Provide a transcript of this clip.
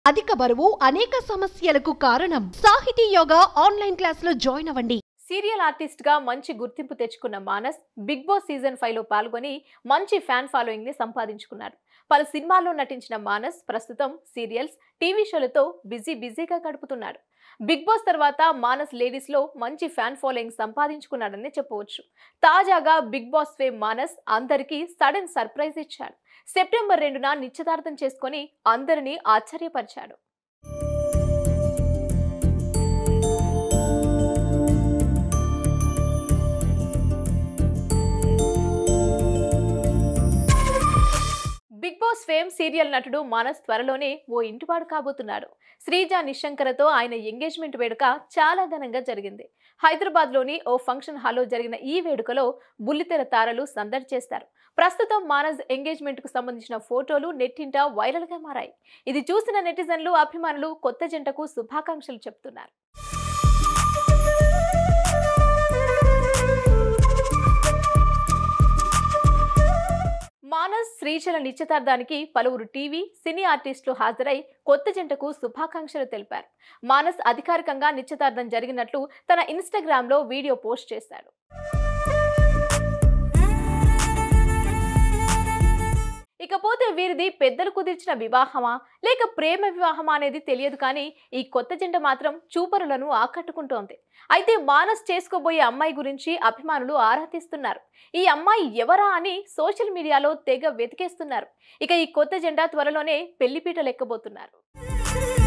అధిక బరువు అనేక సమస్యలకు కారణం సాహితీ యోగా ఆన్లైన్ క్లాసులో జాయిన్ అవ్వండి సీరియల్ ఆర్టిస్ట్ గా మంచి గుర్తింపు తెచ్చుకున్న Manas Big Boss season five లో పాల్గొని మంచి ఫ్యాన్ ఫాలోయింగ్ ని సంపాదించుకున్నారు పలు సినిమాల్లో నటించిన మానస్ ప్రస్తుతం సీరియల్స్ టీవీ షోలతో బిజీ బిజీగా గడుపుతున్నాడు బిగ్ బాస్ తర్వాత మానస్ లేడీస్ లో మంచి ఫ్యాన్ ఫాలోయింగ్ సంపాదించుకున్నాడని చెప్పవచ్చు తాజాగా బిగ్ బాస్ ఫేమ్ మానస్ అందరికీ సడన్ సర్ప్రైజ్ ఇచ్చాడు సెప్టెంబర్ రెండున నిశ్చితార్థం చేసుకొని అందరినీ ఆశ్చర్యపరిచాడు బిగ్ బాస్ ఫేమ్ సీరియల్ నటుడు మానస్ త్వరలోనే ఓ ఇంటివాడు కాబోతున్నాడు శ్రీజ నిశంకరతో ఆయన ఎంగేజ్మెంట్ వేడుక చాలా ఘనంగా జరిగింది హైదరాబాద్లోని ఓ ఫంక్షన్ హాల్లో జరిగిన ఈ వేడుకలో బుల్లితెర తారలు సందడి చేస్తారు ప్రస్తుతం మానస్ ఎంగేజ్మెంట్ కు సంబంధించిన ఫోటోలు నెట్టింట వైరల్ గా మారాయి ఇది చూసిన నెటిజన్లు అభిమానులు కొత్త జంటకు శుభాకాంక్షలు చెప్తున్నారు మానస్ శ్రీశైల నిశ్చితార్థానికి పలువురు టీవీ సినీ ఆర్టిస్టులు హాజరై కొత్త జంటకు శుభాకాంక్షలు తెలిపారు మానస్ అధికారికంగా నిశ్చితార్థం జరిగినట్లు తన ఇన్స్టాగ్రామ్ లో వీడియో పోస్ట్ చేశాడు ఇకపోతే వీరిది పెద్దలు కుదిర్చిన వివాహమా లేక ప్రేమ వివాహమా అనేది తెలియదు కానీ ఈ కొత్త జంట మాత్రం చూపరులను ఆకట్టుకుంటోంది అయితే మానస్ చేసుకోబోయే అమ్మాయి గురించి అభిమానులు ఆరా తీస్తున్నారు ఈ అమ్మాయి ఎవరా అని సోషల్ మీడియాలో తెగ వెతికేస్తున్నారు ఇక ఈ కొత్త జెండా త్వరలోనే పెళ్లిపీట లెక్కబోతున్నారు